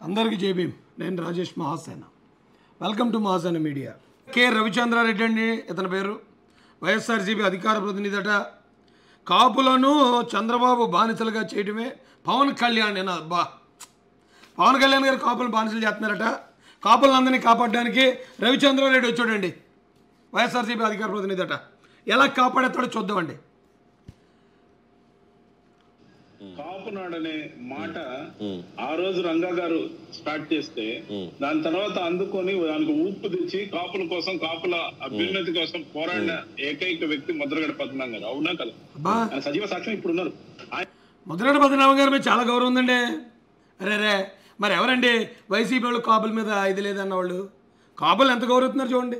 అందరికీ జై భీమ్ నేను Rajesh Mahasena welcome to Mahasena media K Ravichandrareddy అండి ఇతని పేరు వైఎస్ఆర్సీపీ అధికార ప్రతినిధట కాపులను చంద్రబాబు బానిసలుగా చేయడమే పవన్ కళ్యాణ్ నేను బా పవన్ కళ్యాణ్ గారు కాపులను బానిసలు చేస్తున్నారట కాపులందరినీ కాపాడడానికి రవిచంద్రారెడ్డి వచ్చాడండి వైఎస్ఆర్సీపీ అధికార ప్రతినిధి అట ఎలా కాపాడేస్తాడో చూద్దామండి కాపునాడు అనే మాట ఆ రోజు రంగా గారు స్టార్ట్ చేస్తే దాని తర్వాత అందుకొని దానికి ఊపు తెచ్చి కాపుల కోసం కాపుల అభ్యున్నతి కోసం పోరాడిన ఏకైక వ్యక్తి ముద్రగడ పద్మనాభం గారు అవునా కదా అబ్బా ఆయన సజీవ సాక్ష్యం ఇప్పుడు ఉన్నారు ఆయన ముద్రగడ పద్మనాభం గారి మీద చాలా గౌరవం ఉందండి అరే రే మరి ఎవరండి వైసీపీ వాళ్ళు కాపుల మీద ఇది లేదన్న వాళ్ళు కాపులు ఎంత గౌరవిస్తున్నారు చూడండి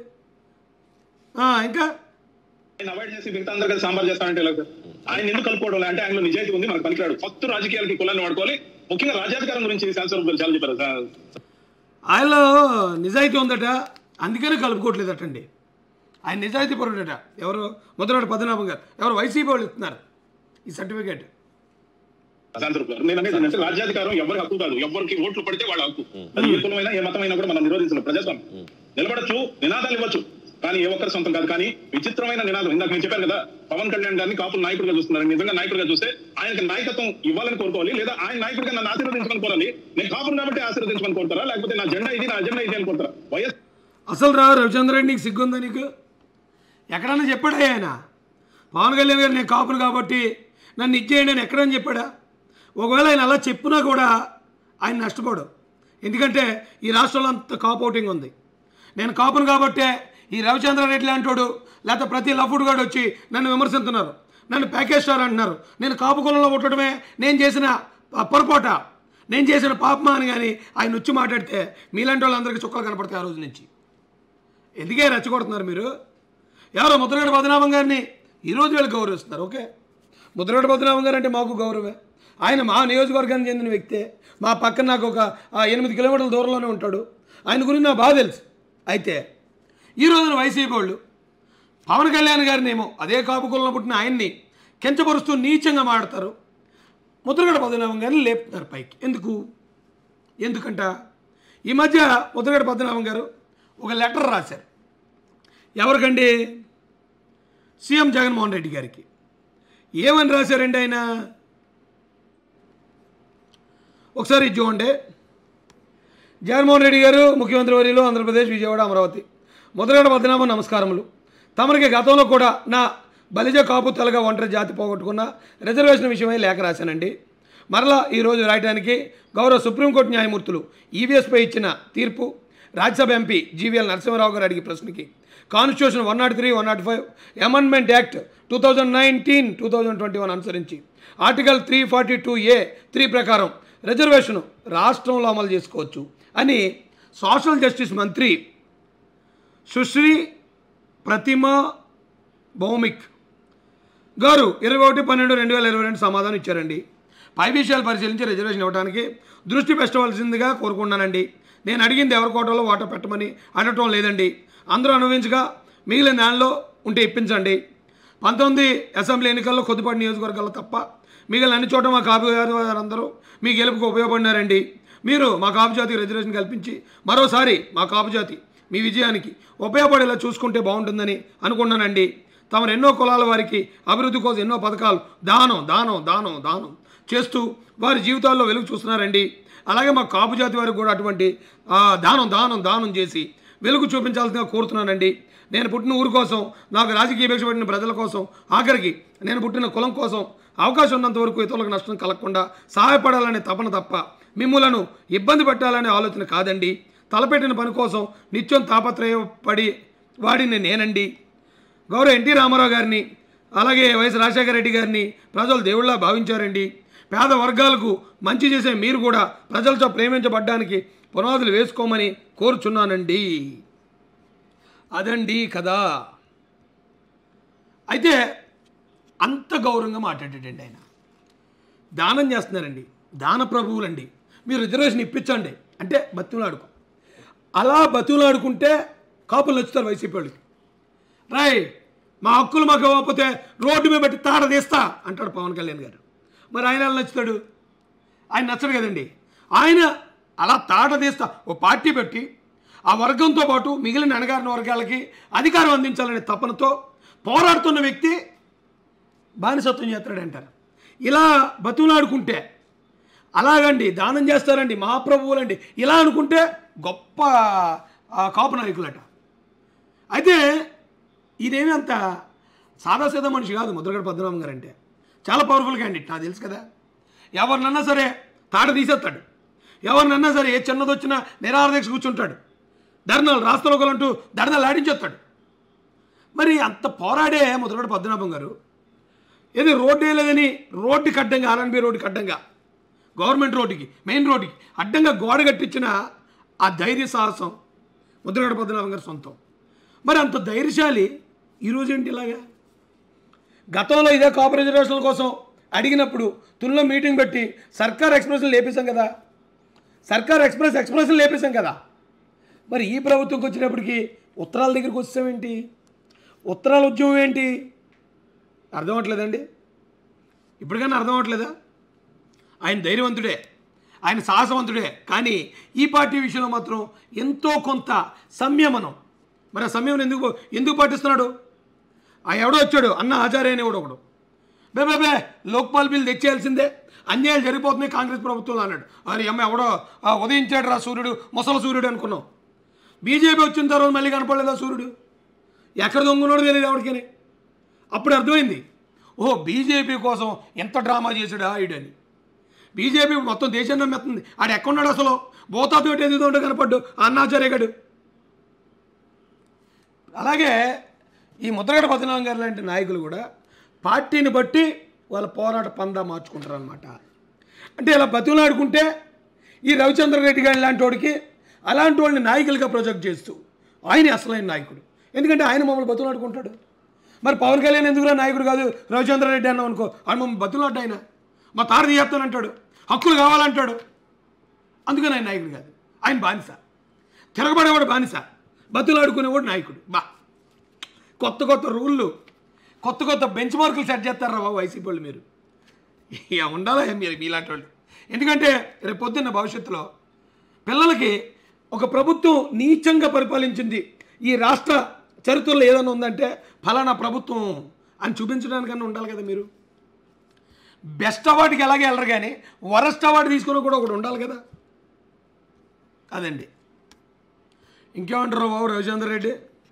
ఆ, ఇంకా ఆయన అవాయిడ్ చేసి మిగతా అందరు కలిసి సాంబార్ చేస్తానంటే ఎలా సార్? ఆయన ఎందుకు కలుపుకోవడం లే? అంటే ఆయనలో నిజాయితీ ఉంది మనకు పనికిరాడు కొత్త రాజకీయాలకి కులాన్ని వాడుకోవాలి ముఖ్యంగా రాజ్యాధికారం గురించి శాసనసభ గారు చాలా చెప్పారు సార్. ఆయనలో నిజాయితీ ఉందట అందుకనే కలుపుకోవట్లేదటండి ఆయన నిజాయితీ పరుడట ఎవరు ముద్రగడ పద్మనాభం గారు ఎవరు వైసీపీ వాళ్ళు ఇస్తున్నారు ఈ సర్టిఫికేట్ శాంతరూప్ గారు నేను అనేది ఏంటంటే రాజ్యాధికారం ఎవరి హక్కు కాదు ఎవరికి ఓట్లు పడితే వాళ్ళ హక్కు అది ఏ కులమైనా ఏ మతమైనా కూడా మనం నిరోధించలేం ప్రజాస్వామ్యం నిలబడచ్చు నినాదాలు ఇవ్వచ్చు కానీ ఏ ఒక్కరి సొంతం కాదు కానీ విచిత్రమైన నినాదం ఇందాక నేను చెప్పాను కదా పవన్ కళ్యాణ్ గారిని కాపులు నాయకుడిగా చూస్తున్నారు నిజంగా నాయకుడిగా చూస్తే ఆయనకి నాయకత్వం ఇవ్వాలని కోరుకోవాలి లేదా ఆయన నాయకుడిగా నన్ను ఆశీర్వదించమని కోరాలి నేను కాపులు కాబట్టి ఆశీర్వదించమని కోరుతారా లేకపోతే నా జెండా ఇది నా అజెండా ఇది అని కోరుతారా వైఎస్ అసలు రా రవిచంద్రరెడ్డి నీకు సిగ్గుందా నీకు ఎక్కడన్నా చెప్పాడా ఆయన పవన్ కళ్యాణ్ గారు నేను కాపును కాబట్టి నన్ను ఇచ్చేయండి అని ఎక్కడని చెప్పాడా ఒకవేళ ఆయన అలా చెప్పినా కూడా ఆయన నష్టపోడు ఎందుకంటే ఈ రాష్ట్రంలో అంత కాపు ఓటింగ్ ఉంది నేను కాపును కాబట్టే ఈ రవిచంద్రారెడ్డి లాంటోడు లేకపోతే ప్రతి లఫుడు గాడు వచ్చి నన్ను విమర్శిస్తున్నారు నన్ను ప్యాకేజ్ స్టార్ అంటున్నారు నేను కాపు కులంలో పుట్టడమే నేను చేసిన ప- పొరపాట నేను చేసిన పాపమా అని కానీ ఆయన వచ్చి మాట్లాడితే మీలాంటి వాళ్ళందరికీ చుక్కలు కనపడతాయి ఆ రోజు నుంచి ఎందుకే రెచ్చగొడుతున్నారు మీరు ఎవరో ముద్రగడ పద్మనాభం గారిని ఈరోజు వీళ్ళు గౌరవిస్తున్నారు ఓకే ముద్రగడ పద్మనాభం గారు అంటే మాకు గౌరవమే ఆయన మా నియోజకవర్గానికి చెందిన వ్యక్తే మా పక్కన నాకు ఒక ఆ, ఎనిమిది కిలోమీటర్ల దూరంలోనే ఉంటాడు ఆయన గురించి నాకు బాగా తెలుసు అయితే ఈ రోజున వైసీపీ వాళ్ళు పవన్ కళ్యాణ్ గారిని ఏమో అదే కాపు కులంలో పుట్టిన ఆయన్ని కించపరుస్తూ నీచంగా మాడతారు ముద్రగడ పద్మనాభం గారిని లేపుతున్నారు పైకి ఎందుకు ఎందుకంట ఈ మధ్య ముద్రగడ పద్మనాభం గారు ఒక లెటర్ రాశారు ఎవరికండి సీఎం జగన్మోహన్ రెడ్డి గారికి ఏమని రాశారండి ఆయన ఒకసారి ఇది చూడండి జగన్మోహన్ రెడ్డి గారు ముఖ్యమంత్రి వర్యులు ఆంధ్రప్రదేశ్ విజయవాడ అమరావతి మొదలైన పద్నామ నమస్కారములు తమరికి గతంలో కూడా నా బలిజ కాపు తెలగ ఒంటరి జాతి పోగొట్టుకున్న రిజర్వేషన్ విషయమై లేఖ రాశానండి మరలా ఈరోజు రాయడానికి గౌరవ సుప్రీంకోర్టు న్యాయమూర్తులు ఈవీఎస్పై ఇచ్చిన తీర్పు రాజ్యసభ ఎంపీ జీవీఎల్ నరసింహరావు గారు అడిగే ప్రశ్నకి constitution one nought three one nought five amendment act two thousand nineteen two thousand twenty one అనుసరించి article three forty two A three ప్రకారం రిజర్వేషన్ రాష్ట్రంలో అమలు చేసుకోవచ్చు అని సోషల్ జస్టిస్ మంత్రి సుశ్రీ ప్రతిమ భౌమిక్ గారు ఇరవై ఒకటి పన్నెండు రెండు వేల ఇరవై రెండు సమాధానం ఇచ్చారండి పై విషయాలు పరిశీలించి రిజర్వేషన్ ఇవ్వడానికి దృష్టి పెట్టవలసిందిగా కోరుకున్నానండి నేను అడిగింది ఎవరి కోటలో ఓట పెట్టమని అడగటం లేదండి అందరూ అనుభవించగా మిగిలిన దానిలో ఉంటే ఇప్పించండి పంతొమ్మిది అసెంబ్లీ ఎన్నికల్లో కొద్దిపాటి నియోజకవర్గాల్లో తప్ప మిగిలిన అన్ని చోట మా కాపు అందరూ మీ గెలుపుకు ఉపయోగపడినారండి మీరు మా కాపు జాతికి రిజర్వేషన్ కల్పించి మరోసారి మా కాపు జాతి మీ విజయానికి ఉపయోగపడేలా చూసుకుంటే బాగుంటుందని అనుకున్నానండి తమరు ఎన్నో కులాల వారికి అభివృద్ధి కోసం ఎన్నో పథకాలు దానం దానం దానం దానం చేస్తూ వారి జీవితాల్లో వెలుగు చూస్తున్నారండి అలాగే మా కాపు జాతి వారికి కూడా అటువంటి ఆ, దానం దానం దానం చేసి వెలుగు చూపించాల్సిందిగా కోరుతున్నానండి నేను పుట్టిన ఊరు కోసం నాకు రాజకీయ భిక్ష పెట్టిన ప్రజల కోసం ఆఖరికి నేను పుట్టిన కులం కోసం అవకాశం ఉన్నంత వరకు ఇతరులకు నష్టం కలగకుండా సహాయపడాలనే తపన తప్ప మిమ్ములను ఇబ్బంది పెట్టాలనే ఆలోచన కాదండి తలపెట్టిన పని కోసం నిత్యం తాపత్రయపడి వాడిని నేనండి గౌరవ ఎన్టీ రామారావు గారిని అలాగే వైఎస్ రాజశేఖర రెడ్డి గారిని ప్రజలు దేవుళ్ళ భావించారండి పేద వర్గాలకు మంచి చేసే మీరు కూడా ప్రజలతో ప్రేమించబడ్డానికి పునాదులు వేసుకోమని కోరుచున్నానండి అదండి కదా అయితే అంత గౌరవంగా మాట్లాడేటండి ఆయన దానం చేస్తున్నారండి దాన ప్రభువులండి మీరు రిజర్వేషన్ ఇప్పించండి అంటే బతులాడుకో అలా బతులాడుకుంటే కాపులు నచ్చుతారు వైసీపీ వాళ్ళకి రాయ్ మా హక్కులు మాకు ఇవ్వకపోతే రోడ్డు మీద పెట్టి తాడ తీస్తా అంటాడు పవన్ కళ్యాణ్ గారు మరి ఆయన ఎలా నచ్చుతాడు ఆయన నచ్చడు కదండి ఆయన అలా తాట తీస్తా ఓ పార్టీ పెట్టి ఆ వర్గంతో పాటు మిగిలిన అణగారిన వర్గాలకి అధికారం అందించాలనే తపనతో పోరాడుతున్న వ్యక్తి బానిసత్వం చేస్తాడంటారు ఇలా బతులాడుకుంటే అలాగండి దానం చేస్తారండి మహాప్రభువులండి ఇలా అనుకుంటే గొప్ప ఆ, కాపు నాయకులట అయితే ఇదేమి అంత సాదాసీదా మనిషి కాదు ముద్రగడ పద్మనాభం గారు అంటే చాలా పవర్ఫుల్ క్యాండిడేట్ నాకు తెలుసు కదా ఎవరినన్నా సరే తాట తీసేస్తాడు ఎవరినన్నా సరే ఏ చిన్నది వచ్చినా నిరారదీక్ష కూర్చుంటాడు ధర్నాలు రాస్తలోకలంటూ ధర్నాలు ఆడించేస్తాడు మరి అంత పోరాడే ముద్రగడ పద్మనాభం గారు ఏది రోడ్డు వేయలేదని రోడ్డుకి అడ్డంగా ఆర్ఎన్బి రోడ్డుకి అడ్డంగా గవర్నమెంట్ రోడ్డుకి మెయిన్ రోడ్డుకి అడ్డంగా గోడ కట్టించిన ఆ ధైర్య సాహసం ముద్రగడ పద్మనాభం గారి సొంతం మరి అంత ధైర్యశాలి ఈరోజు ఏంటి ఇలాగా గతంలో ఇదే కాపు రిజర్వేషన్ల కోసం అడిగినప్పుడు తుల్లో మీటింగ్ పెట్టి సర్కార్ ఎక్స్ప్రెస్లు లేపేశాం కదా సర్కార్ ఎక్స్ప్రెస్ ఎక్స్ప్రెస్లు లేపేశాం కదా మరి ఈ ప్రభుత్వంకి వచ్చినప్పటికీ ఉత్తరాల దగ్గరికి వచ్చామేంటి ఉత్తరాల ఉద్యమం ఏంటి అర్థం అవట్లేదండి ఇప్పటికైనా అర్థం అవట్లేదా ఆయన ధైర్యవంతుడే ఆయన సాహసవంతుడే కానీ ఈ పార్టీ విషయంలో మాత్రం ఎంతో కొంత సంయమనం మరి ఆ సంయమనం ఎందుకు ఎందుకు పాటిస్తున్నాడు ఆ ఎవడో వచ్చాడు అన్న ఆచార్య అనేవాడు ఒకడు బే బే బే లోక్పాల్ బిల్ తెచ్చేయాల్సిందే అన్యాయాలు జరిగిపోతున్నాయి కాంగ్రెస్ ప్రభుత్వంలో అన్నాడు అని అమ్మ ఎవడో ఆ, ఉదయించాడు రా సూర్యుడు ముసల సూర్యుడు అనుకున్నాం బీజేపీ వచ్చిన తర్వాత మళ్ళీ కనపడలేదా సూర్యుడు ఎక్కడ దొంగన్నాడో తెలియదు ఎవరికని అప్పుడు అర్థమైంది ఓహో బీజేపీ కోసం ఎంత డ్రామా చేశాడు ఆయుడని బీజేపీ మొత్తం దేశాన్ని నమ్మెత్తుంది ఆడు ఎక్కడున్నాడు అసలు బోతాతో ఎదుగుతుంటే కనపడ్డు ఆ అన్నాచార్య గడు అలాగే ఈ ముద్రగడ పద్మనాభం గారు లాంటి నాయకులు కూడా పార్టీని బట్టి వాళ్ళ పోరాట పందా మార్చుకుంటారు అనమాట అంటే ఇలా బతులాడుకుంటే ఈ రవిచంద్ర రెడ్డి గారి లాంటి వాడికి అలాంటి వాళ్ళని నాయకులుగా ప్రొజెక్ట్ చేస్తూ ఆయన అసలైన నాయకుడు ఎందుకంటే ఆయన మమ్మల్ని బతులాడుకుంటాడు మరి పవన్ కళ్యాణ్ ఎందుకురా నాయకుడు కాదు రవిచంద్ర రెడ్డి అన్నాం అనుకో ఆయన మమ్మల్ని బతులాడ్డు ఆయన మా తార తీయేస్తానంటాడు హక్కులు కావాలంటాడు అందుకని ఆయన నాయకుడు కాదు ఆయన బానిస తిరగబడేవాడు బానిస బతులాడుకునేవాడు నాయకుడు బా కొత్త కొత్త రూళ్ళు కొత్త కొత్త బెంచ్ మార్కులు సెట్ చేస్తారా బాబు వైసీపీ వాళ్ళు మీరు ఇక ఉండాలా మీరు మీలాంటి వాళ్ళు ఎందుకంటే రేపు పొద్దున్న భవిష్యత్తులో పిల్లలకి ఒక ప్రభుత్వం నీచంగా పరిపాలించింది ఈ రాష్ట్ర చరిత్రలో ఏదైనా ఉందంటే ఫలానా ప్రభుత్వం అని చూపించడానికన్నా ఉండాలి కదా మీరు బెస్ట్ అవార్డుకి ఎలాగే వెళ్ళరు కానీ వరస్ట్ అవార్డు తీసుకుని కూడా ఒకటి ఉండాలి కదా అదండి ఇంకేమంటారు బాబు రవిచంద్ర రెడ్డి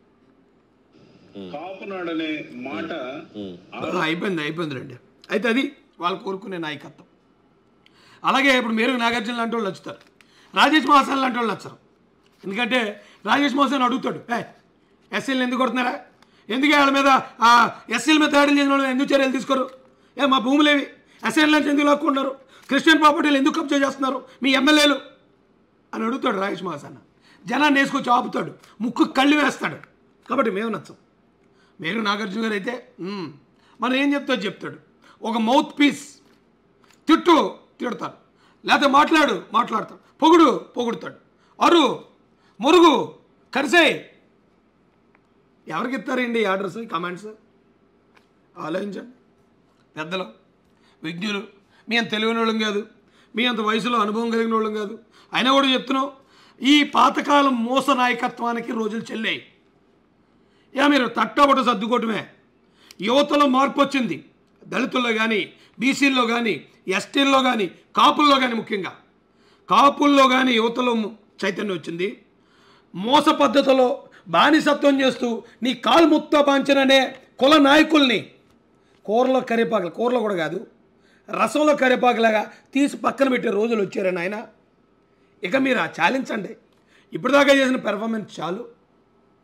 కాపునాడు అనే మాట ఆ, అయిపోయింది అయిపోయింది రండి అయితే అది వాళ్ళు కోరుకునే నాయకత్వం అలాగే ఇప్పుడు మీరు నాగార్జున లాంటి వాళ్ళు నచ్చుతారు రాజేష్ మహాసేన్ లాంటి వాళ్ళు నచ్చరు ఎందుకంటే రాజేష్ మహాసేన్ అడుగుతాడు ఏ ఎస్సీలను ఎందుకు కొడుతున్నారా ఎందుకు వాళ్ళ మీద ఎస్సీల మీద దాడులు చేసిన వాళ్ళు ఎందుకు చర్యలు తీసుకోరు ఏ మా భూములేవి ఎస్సీల నుంచి ఎందుకు లాక్కుంటున్నారు క్రిస్టియన్ ప్రాపర్టీలు ఎందుకు కబ్జా చేస్తున్నారు మీ ఎమ్మెల్యేలు అని అడుగుతాడు రాజేష్ మహాసేన్ జనాన్ని వేసుకొచ్చి ఆపుతాడు ముక్కు కళ్ళు వేస్తాడు కాబట్టి మేము నచ్చం మీరు నాగార్జున గారు అయితే "మ్మ్, మనం ఏం చెప్తా చెప్తాడు ఒక మౌత్ పీస్ తిట్టు తిడతాడు లేకపోతే మాట్లాడు మాట్లాడతాడు పొగుడు పొగుడుతాడు అరు మురుగు కరిసే ఎవరికి ఇస్తారండి ఈ ఆర్డర్స్ ఈ కమాండ్స్ ఆలోచించండి పెద్దలు విజ్ఞులు మీ అంత తెలివైన వాళ్ళం కాదు మీ అంత వయసులో అనుభవం కలిగిన వాళ్ళం కాదు అయినా కూడా చెప్తున్నాం ఈ పాతకాలం మోస నాయకత్వానికి రోజులు చెల్లాయి యా మీరు తట్టబట్ట సర్దుకోవటమే యువతలో మార్పు వచ్చింది దళితుల్లో కానీ బీసీల్లో కానీ ఎస్టీల్లో కానీ కాపుల్లో కానీ ముఖ్యంగా కాపుల్లో కానీ యువతలో ము- చైతన్యం వచ్చింది మోస పద్ధతిలో బానిసత్వం చేస్తూ నీ కాలు ముక్త పాంచననే కుల నాయకుల్ని కూరలో కరివేపాకులు కూరలో కూడా కాదు రసంలో కరివేపాకులాగా తీసి పక్కన పెట్టే రోజులు వచ్చారని ఆయన ఇక మీరు ఆ ఛాలెంజండి ఇప్పటిదాకా చేసిన పెర్ఫార్మెన్స్ చాలు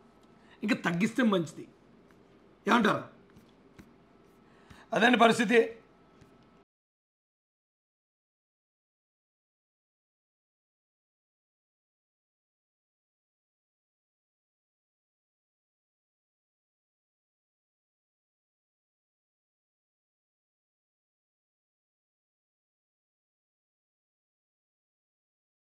ఇంకా తగ్గిస్తే మంచిది ఏమంటారు అదండి పరిస్థితి